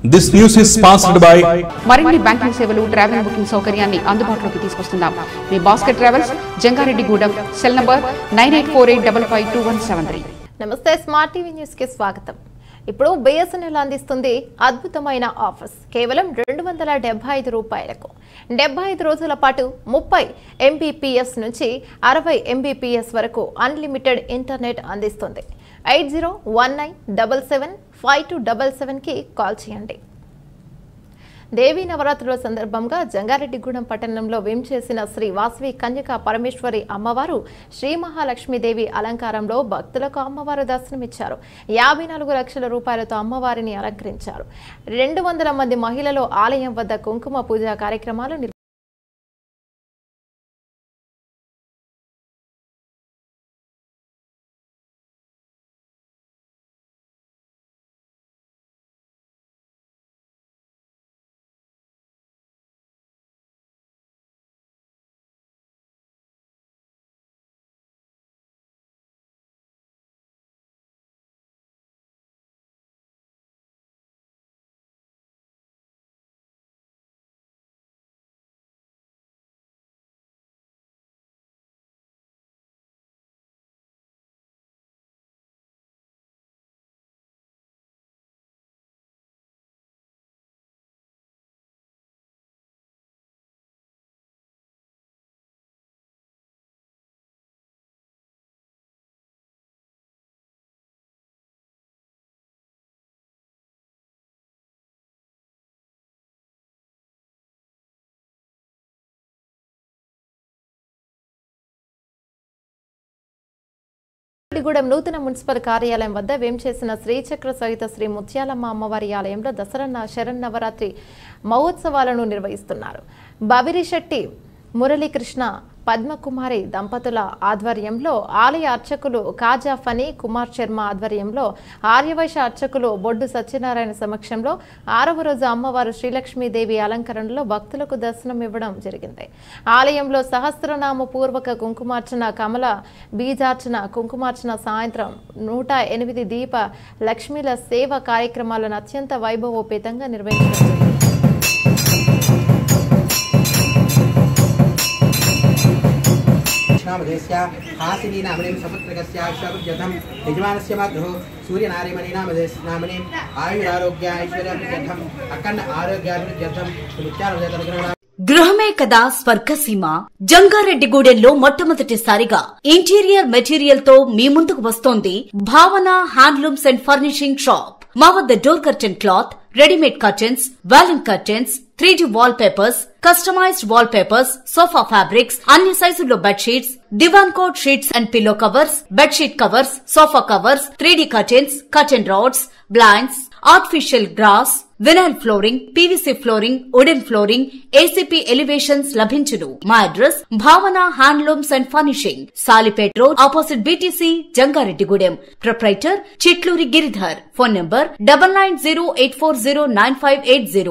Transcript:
This news is sponsored by మరిన్ని banking సేవలు travel booking సౌకర్యాన్ని అందుబాటులోకి తీసుకొస్తున్నాం మీ Bhaskar travels Jangareddygudem cell number nine eight four eight double five two one seven three నమస్తే స్మార్ట్ టీవీ న్యూస్ కి స్వాగతం ఇప్పుడు బిఎస్ఎన్ఎల్ అందిస్తుంది అద్భుతమైన ఆఫర్స్ కేవలం రెండు వందల డెబ్బై ఐదు రూపాయలకు డెబ్బై ఐదు రోజుల పాటు ముప్పై ఎంబీపీఎస్ నుంచి అరవై ఎంబీపీఎస్ వరకు అన్లిమిటెడ్ ఇంటర్నెట్ అందిస్తుంది eight zero one nine double seven five two double సెవెన్కి కాల్ చేయండి దేవీ నవరాత్రుల సందర్భంగా జంగారెడ్డిగూడెం పట్టణంలో వేంచేసిన శ్రీ వాసవి కన్యక పరమేశ్వరి అమ్మవారు శ్రీ మహాలక్ష్మీదేవి అలంకారంలో భక్తులకు అమ్మవారు దర్శనమిచ్చారు యాభై నాలుగు లక్షల రూపాయలతో అమ్మవారిని అలంకరించారు రెండు వందల మంది మహిళలు ఆలయం వద్ద కుంకుమ పూజా కార్యక్రమాలు నిర్వహించారు గూడెం నూతన మున్సిపల్ కార్యాలయం వద్ద వేంచేసిన శ్రీచక్ర సహిత శ్రీ ముత్యాలమ్మ అమ్మవారి ఆలయంలో దసరా శరన్నవరాత్రి మహోత్సవాలను నిర్వహిస్తున్నారు బవిరిశెట్టి మురళీకృష్ణ పద్మకుమారి దంపతుల ఆధ్వర్యంలో ఆలయ అర్చకులు కాజా ఫనీ కుమార్ శర్మ ఆధ్వర్యంలో ఆర్యవైశ్య అర్చకులు బొడ్డు సత్యనారాయణ సమక్షంలో ఆరవ రోజు అమ్మవారు శ్రీలక్ష్మీదేవి అలంకరణలో భక్తులకు దర్శనం ఇవ్వడం జరిగింది ఆలయంలో సహస్రనామ పూర్వక కుంకుమార్చన కమల బీజార్చన కుంకుమార్చన సాయంత్రం నూట ఎనిమిది దీప లక్ష్మీల సేవ కార్యక్రమాలను అత్యంత వైభవోపేతంగా నిర్వహించడం జరిగింది कृष्णामधेस्य हासिनी नामनीं सपुत्रकस्य शरुद्यथं यजमानस्य मातुः सूर्यनारीमणि नामधेस् नामनीम् आयुरारोग्य ऐश्वर्याभिवृद्ध्यर्थम् अखण्ड आरोग्याभिवृद्ध्यर्थं नित्यानुदेतनुग्रहणा గృహమే కదా స్వర్గసీమ జంగారెడ్డిగూడెంలో మొట్టమొదటిసారిగా ఇంటీరియర్ మెటీరియల్ తో మీ ముందుకు వస్తోంది భావన హ్యాండ్లూమ్స్ అండ్ ఫర్నిషింగ్ షాప్ మా వద్ద door curtain cloth readymade curtains walling curtains three D wallpapers customized wallpapers sofa fabrics అన్ని సైజుల్లో bedsheets divan cot sheets and pillow covers bedsheet covers sofa covers three D curtains curtain rods blinds artificial grass vinyl flooring PVC flooring wooden flooring ACP elevations లభించును మా address Bhavana handlooms and furnishing Salipet road opposite BTC Jangareddygudem proprietor Chitluri Giridhar phone number double nine zero eight four zero nine five eight zero